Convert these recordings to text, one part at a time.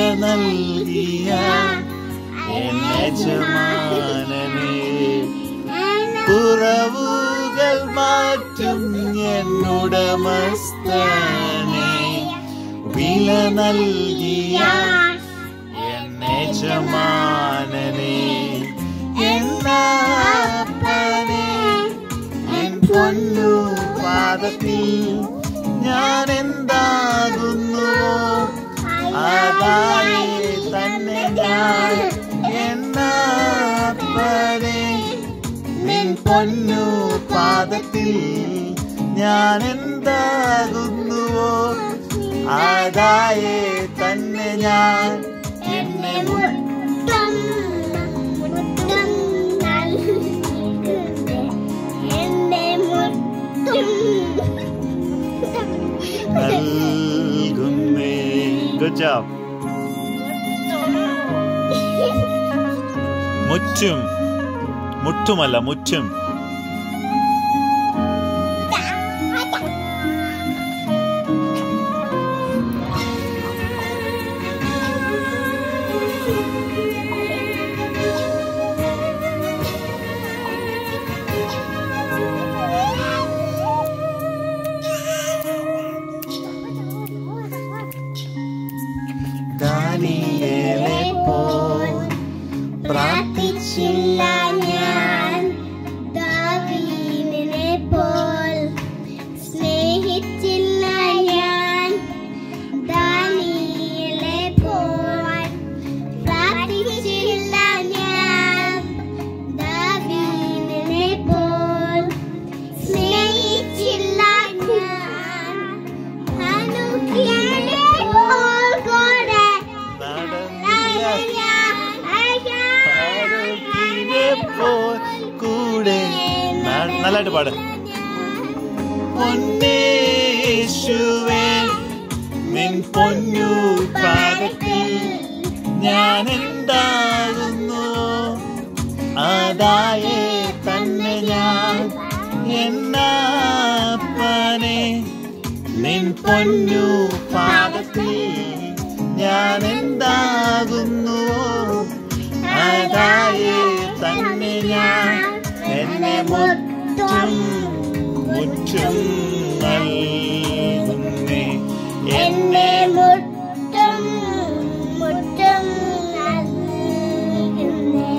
നൽകിയ യജമാനനെ കുറവുകൾ മാറ്റും എന്നുടമസ്ഥനെ വില നൽകിയ യജമാനനെ എന്നാപ്പനെ എൻ പൊന്നു പാദത്തിൽ ഞാൻ എന്താകുന്നുവോ അതായി തന്നെ ഞാൻ എന്നാപ്പനെ നിൻ പൊന്നു പാദത്തിൽ ഞാൻ എന്താകുന്നുവോ അതായേ തന്നെ ഞാൻ എന്നെ മുൻ നൽകുന്നേ ഗുഡ് ജോബ് മുറ്റും മുറ്റുമല്ല മുറ്റും ദാനിയേലെ പോൽ പ്രാർത്ഥിച്ചില്ല ഞാൻ ദാവീദിനെ പോൽ സ്നേഹിച്ചില്ല ഞാൻ ദാനിയേലെ പോൽ പ്രാർത്ഥിച്ചില്ല ഞാൻ ദാവീദിനെ പോൽ സ്നേഹിച്ചില്ല ഞാൻ ഹനൂക്കിനെ പോൽ കൂടെ നടന്നില്ല ആരോഗ്യനെ പോൽ കൂടെ ന- നല്ലതായിട്ട് പാട് പൊന്നേശുവേ നിൻ പൊന്നു പാദത്തിൽ ഞാൻ എന്താകുന്നു അതായേ തന്നെ ഞാൻ എന്നാപ്പനെ നിൻ പൊന്നു പാദത്തിൽ ഞാൻ എന്താകുന്നു അതായേ തന്നെ ഞാൻ എന്നെ മുറ്റും മുറ്റും നൽകുന്നേ എന്നെ മുട്ടും മുട്ടും നൽകുന്നേ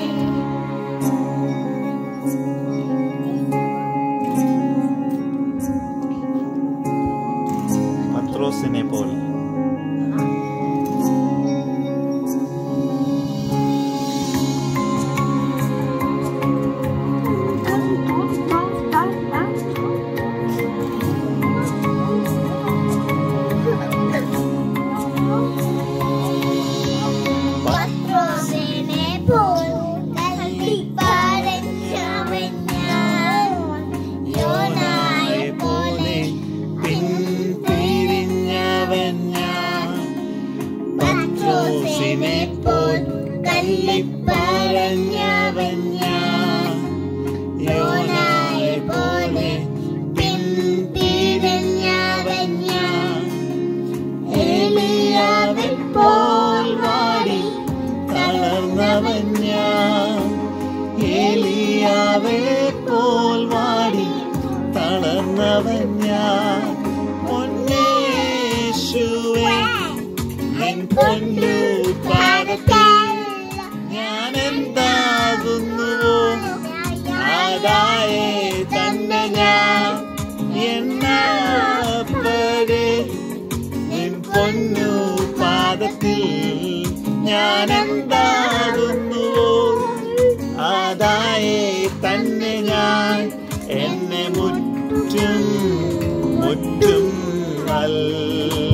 പത്രോസിനെ പോലെ പത്രോസിനെ പോൽ കല്ലിപ്പാരഞ്ഞവൻ ഞാൻ യോനായെ പോലെ പിന്തിരിഞ്ഞവൻ ഞാൻ പത്രോസിനെ പോൽ കല്ലിപ്പറഞ്ഞവൻ ഞാൻ യോനായെ പോലെ പിന്തിരിഞ്ഞവൻ ഞാൻ ഏലിയാവെ പോൽ വാടി തളർന്നവൻ ഞാൻ ഏലിയാവെ പോൽ വാടി തളർന്നവൻ ഞാൻ പൊന്നേശുവേ നിൻ പൊന്നു പാദത്തിൽ ഞാൻ എന്താകുന്നുവോ ആദായേ തന്നെ ഞാൻ എന്നപ്പഴേ നിൻ പൊന്നു പാദത്തിൽ ഞാൻ എന്താകുന്നുവോ ആദായേ തന്നെ ഞാൻ എന്നെ മുറ്റും മുറ്റും നൽകുന്നേ